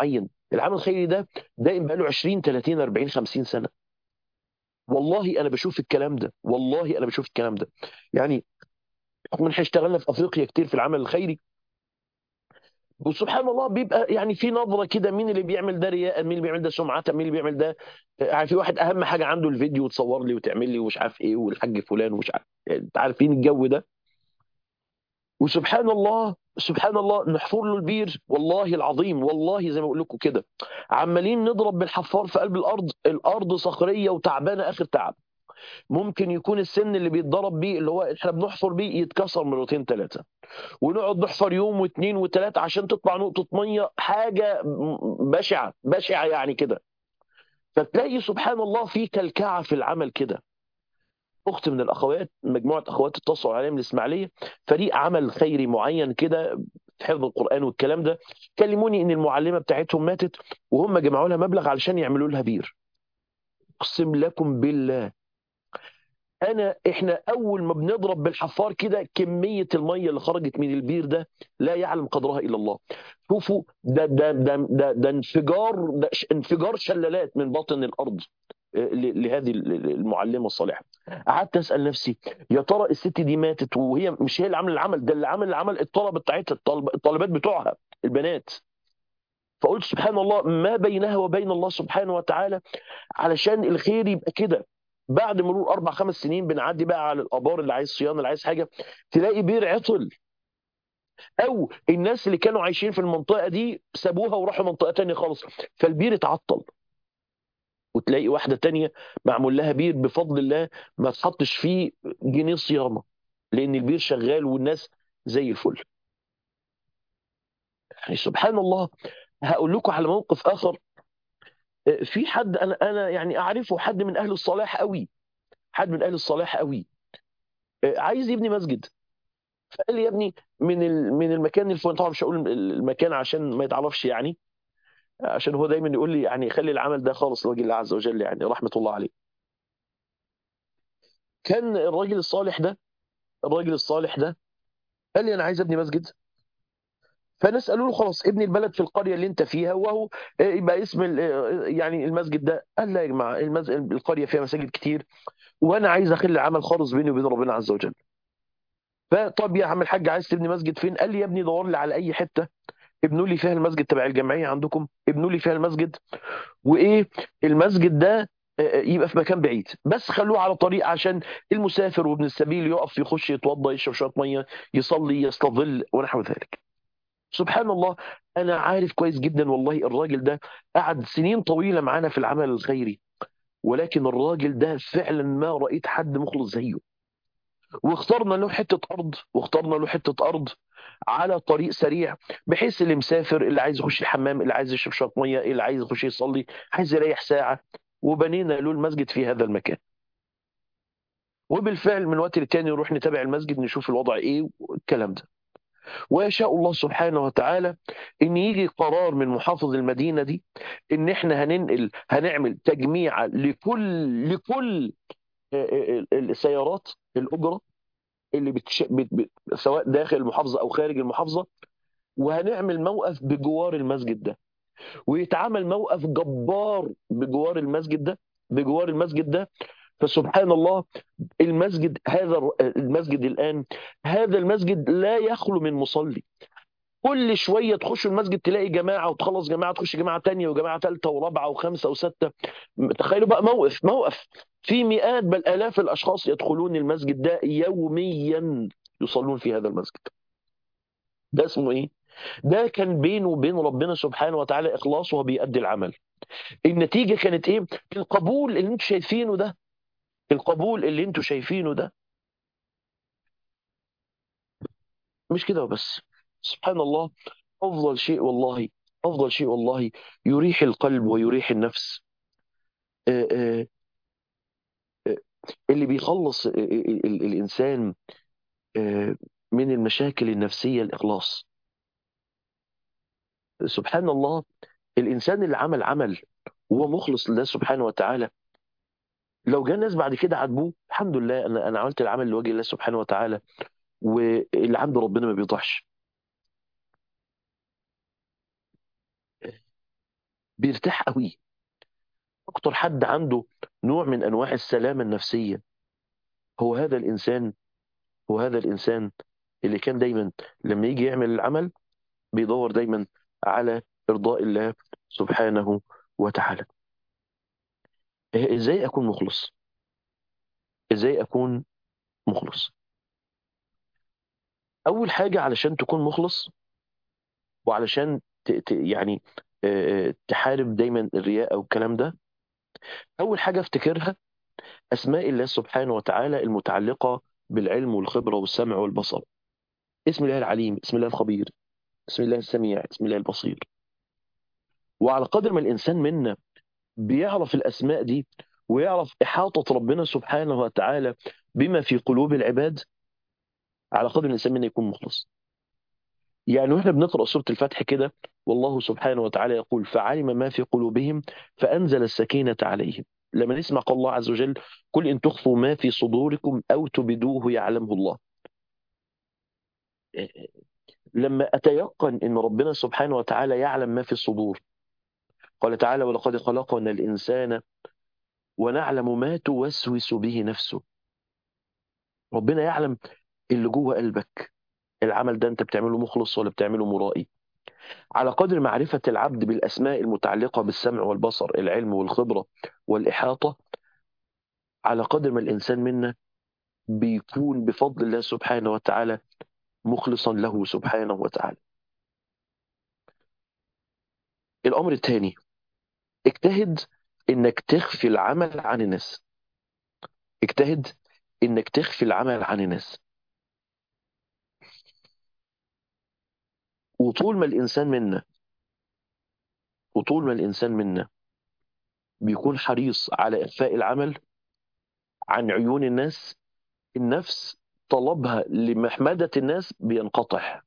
العمل الخيري ده دائم بقاله 20 30 40 50 سنه والله انا بشوف الكلام ده والله انا بشوف الكلام ده يعني من احنا اشتغلنا في افريقيا كتير في العمل الخيري وسبحان الله بيبقى يعني في نظره كده مين اللي بيعمل ده رياء مين اللي بيعمل ده سمعه مين اللي بيعمل ده يعني في واحد اهم حاجه عنده الفيديو وتصور لي وتعمل لي ومش عارف ايه والحاج فلان ومش عارف انت عارفين الجو ده وسبحان الله سبحان الله نحفر له البير والله العظيم والله زي ما بقول لكم كده عمالين نضرب بالحفار في قلب الارض الارض صخريه وتعبانه اخر تعب ممكن يكون السن اللي بيتضرب بيه اللي هو احنا بنحفر بيه يتكسر مرتين ثلاثه ونقعد نحفر يوم واثنين وثلاثه عشان تطلع نقطه ميه حاجه بشعه بشعه يعني كده فتلاقي سبحان الله في كلكعه في العمل كده اخت من الاخوات مجموعه اخوات اتصلوا عليا من الاسماعيليه فريق عمل خيري معين كده في حفظ القران والكلام ده كلموني ان المعلمه بتاعتهم ماتت وهم جمعوا لها مبلغ علشان يعملوا لها بير اقسم لكم بالله انا احنا اول ما بنضرب بالحفار كده كميه الميه اللي خرجت من البير ده لا يعلم قدرها الا الله شوفوا ده ده ده ده, ده انفجار ده انفجار شلالات من باطن الارض لهذه المعلمه الصالحه قعدت اسال نفسي يا ترى الست دي ماتت وهي مش هي اللي عامله العمل ده اللي عامل العمل الطلبه بتاعتها الطلب الطالبات بتوعها البنات فقلت سبحان الله ما بينها وبين الله سبحانه وتعالى علشان الخير يبقى كده بعد مرور اربع خمس سنين بنعدي بقى على الابار اللي عايز صيانه اللي عايز حاجه تلاقي بير عطل او الناس اللي كانوا عايشين في المنطقه دي سابوها وراحوا منطقه تانية خالص فالبير اتعطل وتلاقي واحده تانية معمول لها بير بفضل الله ما تحطش فيه جنيه صيانه لان البير شغال والناس زي الفل يعني سبحان الله هقول لكم على موقف اخر في حد انا انا يعني اعرفه حد من اهل الصلاح قوي حد من اهل الصلاح قوي عايز يبني مسجد فقال لي يا ابني من من المكان الفلاني طبعا مش هقول المكان عشان ما يتعرفش يعني عشان هو دايما يقول لي يعني خلي العمل ده خالص لوجه الله عز وجل يعني رحمه الله عليه كان الراجل الصالح ده الراجل الصالح ده قال لي انا عايز ابني مسجد فناس قالوا له خلاص ابني البلد في القريه اللي انت فيها وهو يبقى اسم يعني المسجد ده قال لا يا جماعه المسجد القريه فيها مساجد كتير وانا عايز اخلي العمل خالص بيني وبين ربنا عز وجل فطب يا عم الحاج عايز تبني مسجد فين قال لي يا ابني دور لي على اي حته ابنوا لي فيها المسجد تبع الجمعيه عندكم ابنوا لي فيها المسجد وايه المسجد ده يبقى في مكان بعيد بس خلوه على طريق عشان المسافر وابن السبيل يقف يخش يتوضى يشرب شويه ميه يصلي يستظل ونحو ذلك سبحان الله انا عارف كويس جدا والله الراجل ده قعد سنين طويله معانا في العمل الخيري ولكن الراجل ده فعلا ما رايت حد مخلص زيه واخترنا له حته ارض واخترنا له حته ارض على طريق سريع بحيث اللي مسافر اللي عايز يخش الحمام اللي عايز يشرب شويه ميه اللي عايز يخش يصلي عايز يريح ساعه وبنينا له المسجد في هذا المكان وبالفعل من وقت للتاني نروح نتابع المسجد نشوف الوضع ايه والكلام ده ويشاء الله سبحانه وتعالى ان يجي قرار من محافظ المدينه دي ان احنا هننقل هنعمل تجميع لكل لكل السيارات الاجره اللي بتش... بت... بت... سواء داخل المحافظه او خارج المحافظه وهنعمل موقف بجوار المسجد ده ويتعمل موقف جبار بجوار المسجد ده بجوار المسجد ده فسبحان الله المسجد هذا المسجد الآن هذا المسجد لا يخلو من مصلي كل شوية تخش المسجد تلاقي جماعة وتخلص جماعة تخش جماعة تانية وجماعة ثالثة ورابعة وخمسة وستة تخيلوا بقى موقف موقف في مئات بل آلاف الأشخاص يدخلون المسجد ده يوميا يصلون في هذا المسجد ده اسمه إيه؟ ده كان بينه وبين ربنا سبحانه وتعالى إخلاص وهو بيأدي العمل النتيجة كانت إيه؟ القبول اللي انتم شايفينه ده القبول اللي انتم شايفينه ده مش كده وبس سبحان الله افضل شيء والله افضل شيء والله يريح القلب ويريح النفس اللي بيخلص الانسان من المشاكل النفسيه الاخلاص سبحان الله الانسان اللي عمل عمل وهو مخلص لله سبحانه وتعالى لو جاء الناس بعد كده عاتبوه الحمد لله انا انا عملت العمل لوجه الله سبحانه وتعالى واللي عند ربنا ما بيضيعش بيرتاح قوي اكتر حد عنده نوع من انواع السلامه النفسيه هو هذا الانسان هو هذا الانسان اللي كان دايما لما يجي يعمل العمل بيدور دايما على ارضاء الله سبحانه وتعالى ازاي اكون مخلص ازاي اكون مخلص اول حاجه علشان تكون مخلص وعلشان ت... ت... يعني آه، تحارب دايما الرياء او الكلام ده اول حاجه افتكرها اسماء الله سبحانه وتعالى المتعلقه بالعلم والخبره والسمع والبصر اسم الله العليم اسم الله الخبير اسم الله السميع اسم الله البصير وعلى قدر ما الانسان منا بيعرف الاسماء دي ويعرف احاطه ربنا سبحانه وتعالى بما في قلوب العباد على قدر الانسان منا يكون مخلص يعني واحنا بنقرا سوره الفتح كده والله سبحانه وتعالى يقول فعلم ما في قلوبهم فانزل السكينه عليهم لما نسمع قول الله عز وجل قل ان تخفوا ما في صدوركم او تبدوه يعلمه الله لما اتيقن ان ربنا سبحانه وتعالى يعلم ما في الصدور قال تعالى ولقد خلقنا الانسان ونعلم ما توسوس به نفسه ربنا يعلم اللي جوه قلبك العمل ده انت بتعمله مخلص ولا بتعمله مرائي على قدر معرفة العبد بالأسماء المتعلقة بالسمع والبصر العلم والخبرة والإحاطة على قدر ما الإنسان منا بيكون بفضل الله سبحانه وتعالى مخلصا له سبحانه وتعالى الأمر الثاني اجتهد انك تخفي العمل عن الناس اجتهد انك تخفي العمل عن الناس وطول ما الانسان منا وطول ما الانسان منا بيكون حريص على اخفاء العمل عن عيون الناس النفس طلبها لمحمدة الناس بينقطع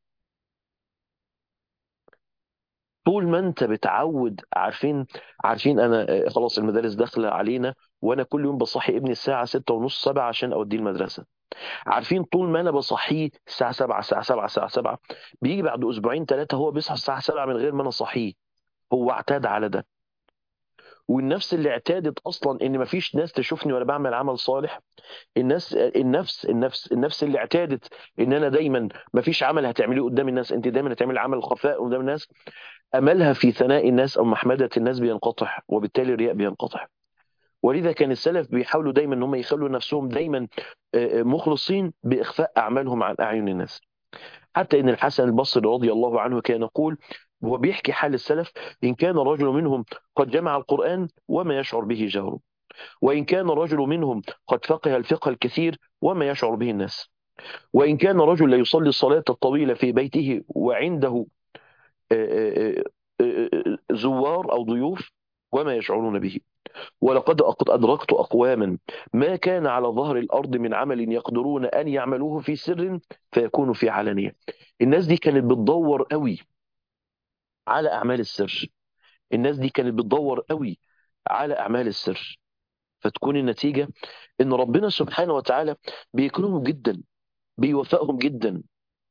طول ما انت بتعود عارفين عارفين انا آه، خلاص المدارس داخله علينا وانا كل يوم بصحي ابني الساعه 6 ونص 7 عشان اوديه المدرسه عارفين طول ما انا بصحيه الساعه 7 الساعه 7 الساعه 7 بيجي بعد اسبوعين ثلاثه هو بيصحى الساعه 7 من غير ما انا اصحيه هو اعتاد على ده والنفس اللي اعتادت اصلا ان مفيش ناس تشوفني وانا بعمل عمل صالح الناس النفس النفس النفس اللي اعتادت ان انا دايما مفيش عمل هتعمليه قدام الناس انت دايما هتعملي عمل خفاء قدام الناس املها في ثناء الناس او محمده الناس بينقطع وبالتالي الرياء بينقطع ولذا كان السلف بيحاولوا دايما ان هم يخلوا نفسهم دايما آه، آه، مخلصين باخفاء اعمالهم عن اعين الناس حتى ان الحسن البصري رضي الله عنه كان يقول وهو بيحكي حال السلف ان كان رجل منهم قد جمع القران وما يشعر به جهره وان كان رجل منهم قد فقه الفقه الكثير وما يشعر به الناس وان كان رجل لا يصلي الصلاه الطويله في بيته وعنده آه، آه، آه، زوار او ضيوف وما يشعرون به ولقد أق- أدركت أقواما ما كان على ظهر الأرض من عمل يقدرون أن يعملوه في سر فيكون في علانية الناس دي كانت بتدور قوي على أعمال السر الناس دي كانت بتدور قوي على أعمال السر فتكون النتيجة إن ربنا سبحانه وتعالى بيكرمهم جدا بيوفقهم جدا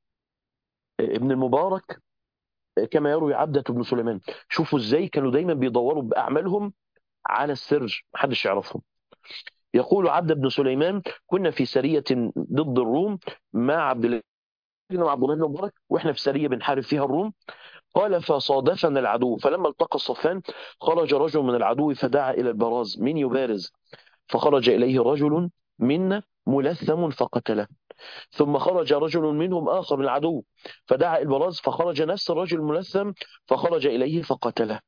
ابن المبارك كما يروي عبدة بن سليمان شوفوا ازاي كانوا دايما بيدوروا بأعمالهم على السر محدش يعرفهم يقول عبد بن سليمان كنا في سرية ضد الروم مع عبد الله مع عبد الله بن مبارك واحنا في سرية بنحارب فيها الروم قال فصادفنا العدو فلما التقى الصفان خرج رجل من العدو فدعا إلى البراز من يبارز فخرج إليه رجل منا ملثم فقتله ثم خرج رجل منهم آخر من العدو فدعا البراز فخرج نفس الرجل الملثم فخرج إليه فقتله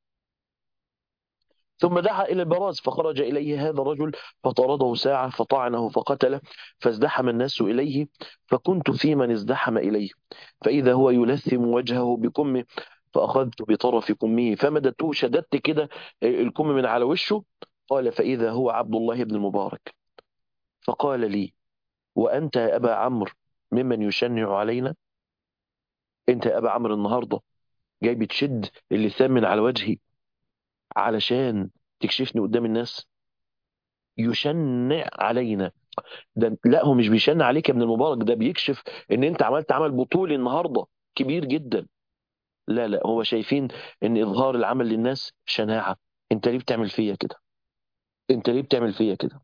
ثم دعا إلى البراز فخرج إليه هذا الرجل فطرده ساعة فطعنه فقتله فازدحم الناس إليه فكنت في من ازدحم إليه فإذا هو يلثم وجهه بكمه فأخذت بطرف كمه فمددته شددت كده الكم من على وشه قال فإذا هو عبد الله بن المبارك فقال لي وأنت يا أبا عمرو ممن يشنع علينا أنت يا أبا عمرو النهاردة جاي بتشد اللسان من على وجهي علشان تكشفني قدام الناس يشنع علينا ده لا هو مش بيشنع عليك يا ابن المبارك ده بيكشف ان انت عملت عمل بطولي النهارده كبير جدا لا لا هو شايفين ان اظهار العمل للناس شناعه انت ليه بتعمل فيا كده انت ليه بتعمل فيا كده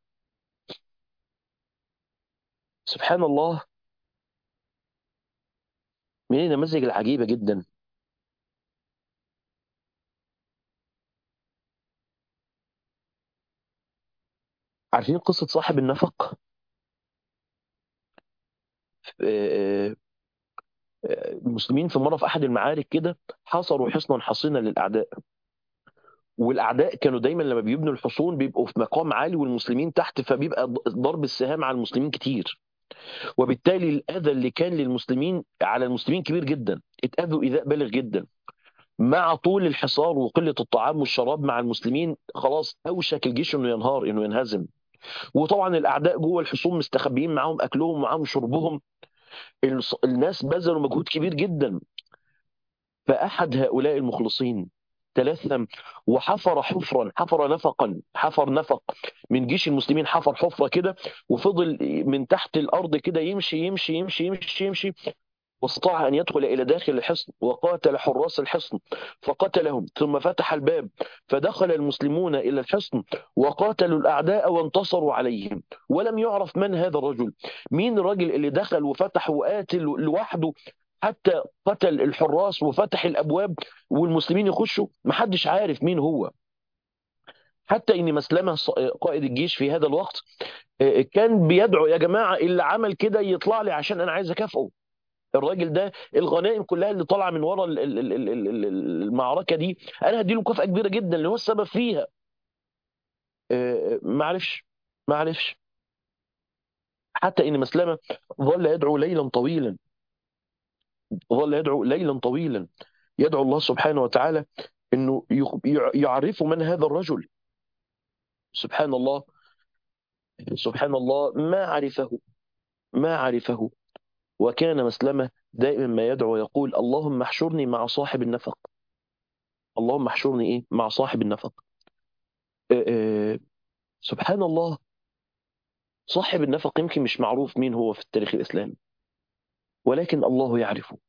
سبحان الله من النماذج العجيبه جدا عارفين قصه صاحب النفق آه، آه، المسلمين في مره في احد المعارك كده حصروا حصنا حصينا للاعداء والاعداء كانوا دايما لما بيبنوا الحصون بيبقوا في مقام عالي والمسلمين تحت فبيبقى ضرب السهام على المسلمين كتير وبالتالي الاذى اللي كان للمسلمين على المسلمين كبير جدا اتاذوا ايذاء بالغ جدا مع طول الحصار وقله الطعام والشراب مع المسلمين خلاص اوشك الجيش انه ينهار انه ينهزم وطبعا الاعداء جوه الحصون مستخبيين معاهم اكلهم ومعاهم شربهم الناس الناس بذلوا مجهود كبير جدا فأحد هؤلاء المخلصين تلثم وحفر حفرا حفر نفقا حفر نفق من جيش المسلمين حفر حفرة كده وفضل من تحت الأرض كده يمشي يمشي يمشي يمشي يمشي واستطاع أن يدخل إلى داخل الحصن وقاتل حراس الحصن فقتلهم ثم فتح الباب فدخل المسلمون إلى الحصن وقاتلوا الأعداء وانتصروا عليهم ولم يعرف من هذا الرجل مين الرجل اللي دخل وفتح وقاتل لوحده حتى قتل الحراس وفتح الابواب والمسلمين يخشوا محدش عارف مين هو حتى ان مسلمه قائد الجيش في هذا الوقت كان بيدعو يا جماعه اللي عمل كده يطلع لي عشان انا عايز اكافئه الراجل ده الغنائم كلها اللي طالعه من ورا المعركه دي انا هديله مكافاه كبيره جدا اللي هو السبب فيها ما عرفش ما عرفش حتى ان مسلمه ظل يدعو ليلا طويلا ظل يدعو ليلا طويلا يدعو الله سبحانه وتعالى انه يعرف من هذا الرجل سبحان الله سبحان الله ما عرفه ما عرفه وكان مسلمة دائما ما يدعو يقول اللهم احشرني مع صاحب النفق اللهم احشرني ايه مع صاحب النفق أه أه سبحان الله صاحب النفق يمكن مش معروف مين هو في التاريخ الإسلامي ولكن الله يعرفه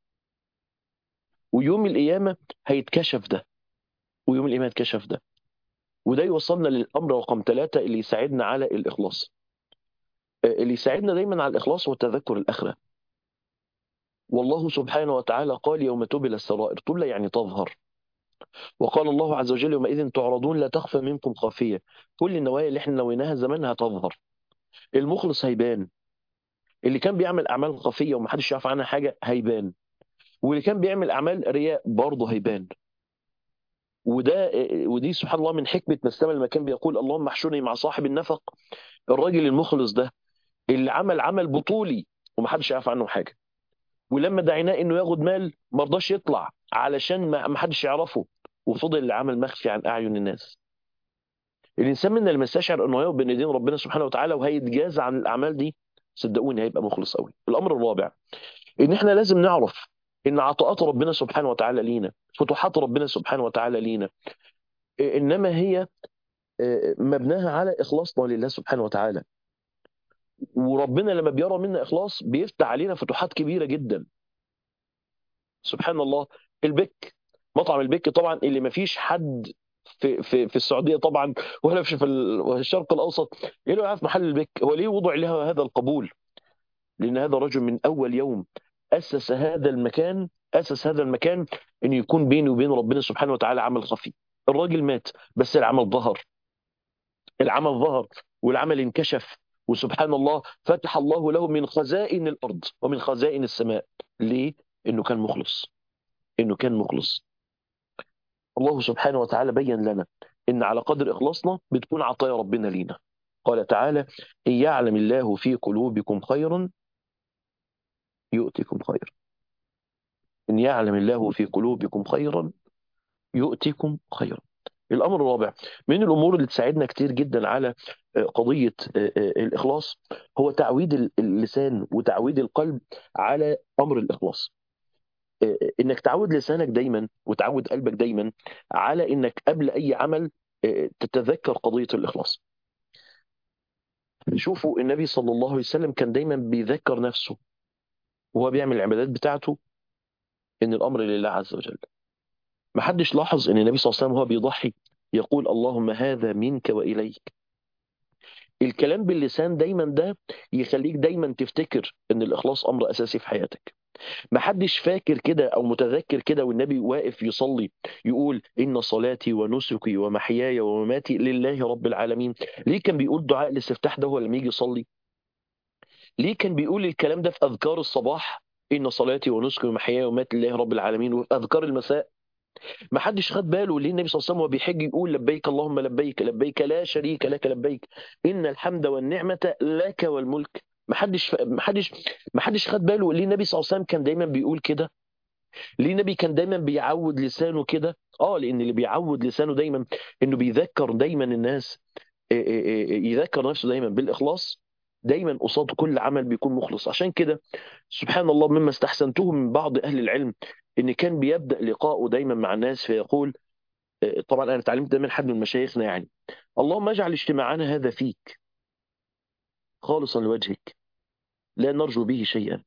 ويوم القيامة هيتكشف ده ويوم القيامة هيتكشف ده وده يوصلنا للأمر رقم ثلاثة اللي يساعدنا على الإخلاص اللي يساعدنا دايما على الإخلاص والتذكر الآخرة والله سبحانه وتعالى قال يوم تبل السرائر تبلى يعني تظهر وقال الله عز وجل يومئذ تعرضون لا تخفى منكم خافية كل النوايا اللي احنا نويناها زمان هتظهر المخلص هيبان اللي كان بيعمل أعمال خفية ومحدش يعرف عنها حاجة هيبان واللي كان بيعمل أعمال رياء برضه هيبان وده ودي سبحان الله من حكمة مسلمة لما كان بيقول اللهم احشرني مع صاحب النفق الراجل المخلص ده اللي عمل عمل بطولي ومحدش يعرف عنه حاجة ولما دعيناه انه ياخد مال ما رضاش يطلع علشان ما حدش يعرفه وفضل العمل مخفي عن اعين الناس الانسان منا لما يستشعر انه هيقف بين ايدين ربنا سبحانه وتعالى وهيتجازى عن الاعمال دي صدقوني هيبقى مخلص قوي الامر الرابع ان احنا لازم نعرف ان عطاءات ربنا سبحانه وتعالى لينا فتوحات ربنا سبحانه وتعالى لينا انما هي مبناها على اخلاصنا لله سبحانه وتعالى وربنا لما بيرى منا اخلاص بيفتح علينا فتوحات كبيره جدا سبحان الله البك مطعم البك طبعا اللي ما فيش حد في في في السعوديه طبعا ولا في الشرق الاوسط اللي يعرف محل البك هو ليه وضع له هذا القبول لان هذا رجل من اول يوم اسس هذا المكان اسس هذا المكان انه يكون بيني وبين ربنا سبحانه وتعالى عمل خفي الراجل مات بس العمل ظهر العمل ظهر والعمل انكشف وسبحان الله فتح الله له من خزائن الارض ومن خزائن السماء ليه انه كان مخلص انه كان مخلص الله سبحانه وتعالى بين لنا ان على قدر اخلاصنا بتكون عطايا ربنا لينا قال تعالى ان يعلم الله في قلوبكم خيرا يؤتكم خيرا إن يعلم الله في قلوبكم خيرا يؤتكم خيرا الأمر الرابع من الأمور اللي تساعدنا كتير جدا على قضية الإخلاص هو تعويد اللسان وتعويد القلب على أمر الإخلاص إنك تعود لسانك دايما وتعود قلبك دايما على إنك قبل أي عمل تتذكر قضية الإخلاص شوفوا النبي صلى الله عليه وسلم كان دايما بيذكر نفسه وهو بيعمل العبادات بتاعته ان الامر لله عز وجل ما حدش لاحظ ان النبي صلى الله عليه وسلم وهو بيضحي يقول اللهم هذا منك واليك الكلام باللسان دايما ده يخليك دايما تفتكر ان الاخلاص امر اساسي في حياتك ما حدش فاكر كده او متذكر كده والنبي واقف يصلي يقول ان صلاتي ونسكي ومحياي ومماتي لله رب العالمين ليه كان بيقول دعاء الاستفتاح ده هو لما يجي يصلي ليه كان بيقول الكلام ده في اذكار الصباح ان صلاتي ونسكي ومحياي ومماتي لله رب العالمين وفي اذكار المساء ما حدش خد باله ليه النبي صلى الله عليه وسلم وهو بيحج يقول لبيك اللهم لبيك لبيك لا شريك لك لبيك ان الحمد والنعمه لك والملك ما حدش ما حدش ما حدش خد باله ليه النبي صلى الله عليه وسلم كان دايما بيقول كده ليه النبي كان دايما بيعود لسانه كده اه لان اللي بيعود لسانه دايما انه بيذكر دايما الناس إيه إيه إيه يذكر نفسه دايما بالاخلاص دايما قصاد كل عمل بيكون مخلص عشان كده سبحان الله مما استحسنته من بعض اهل العلم ان كان بيبدا لقاؤه دايما مع الناس فيقول طبعا انا اتعلمت ده من حد من مشايخنا يعني اللهم اجعل اجتماعنا هذا فيك خالصا لوجهك لا نرجو به شيئا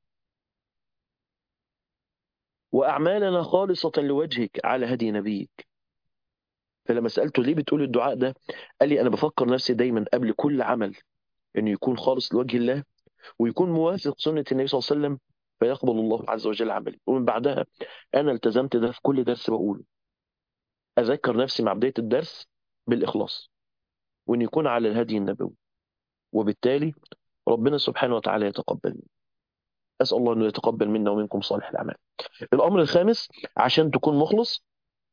واعمالنا خالصه لوجهك على هدي نبيك فلما سالته ليه بتقول الدعاء ده قال لي انا بفكر نفسي دايما قبل كل عمل انه يكون خالص لوجه الله ويكون موافق سنه النبي صلى الله عليه وسلم فيقبل الله عز وجل عملي ومن بعدها انا التزمت ده في كل درس بقوله اذكر نفسي مع بدايه الدرس بالاخلاص وان يكون على الهدي النبوي وبالتالي ربنا سبحانه وتعالى يتقبل مني اسال الله انه يتقبل منا ومنكم صالح الاعمال الامر الخامس عشان تكون مخلص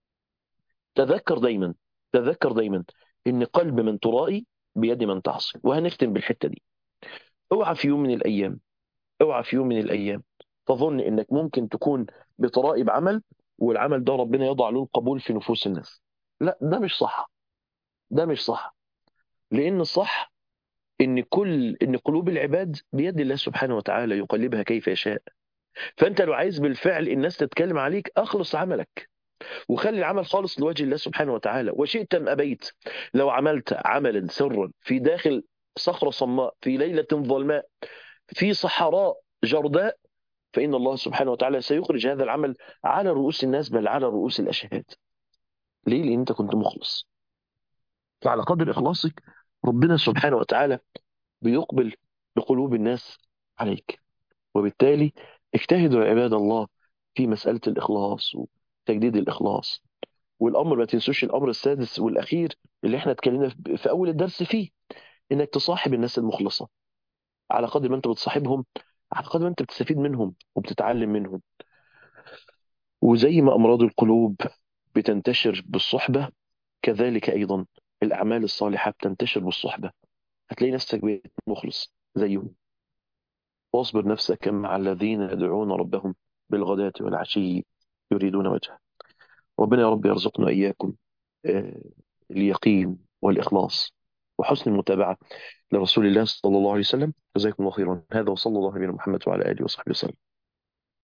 تذكر دايما تذكر دايما ان قلب من ترائي بيد من تعصي وهنختم بالحته دي اوعى في يوم من الايام اوعى في يوم من الايام تظن انك ممكن تكون بترائي بعمل والعمل ده ربنا يضع له القبول في نفوس الناس لا ده مش صح ده مش صح لان الصح ان كل ان قلوب العباد بيد الله سبحانه وتعالى يقلبها كيف يشاء فانت لو عايز بالفعل الناس تتكلم عليك اخلص عملك وخلي العمل خالص لوجه الله سبحانه وتعالى وشئت ام ابيت لو عملت عملا سرا في داخل صخره صماء في ليله ظلماء في صحراء جرداء فان الله سبحانه وتعالى سيخرج هذا العمل على رؤوس الناس بل على رؤوس الاشهاد ليه لان انت كنت مخلص فعلى قدر اخلاصك ربنا سبحانه وتعالى بيقبل بقلوب الناس عليك وبالتالي اجتهدوا يا عباد الله في مسألة الإخلاص وتجديد الإخلاص والأمر ما تنسوش الأمر السادس والأخير اللي احنا اتكلمنا في أول الدرس فيه إنك تصاحب الناس المخلصة على قدر ما أنت بتصاحبهم على قدر ما أنت بتستفيد منهم وبتتعلم منهم وزي ما أمراض القلوب بتنتشر بالصحبة كذلك أيضا الأعمال الصالحة بتنتشر بالصحبة هتلاقي نفسك بقيت مخلص زيهم واصبر نفسك مع الذين يدعون ربهم بالغداة والعشي يريدون وجهه ربنا يا رب يرزقنا إياكم آه، اليقين والإخلاص وحسن المتابعة لرسول الله صلى الله عليه وسلم جزاكم الله خيرا هذا وصلى الله على نبينا محمد وعلى آله وصحبه وسلم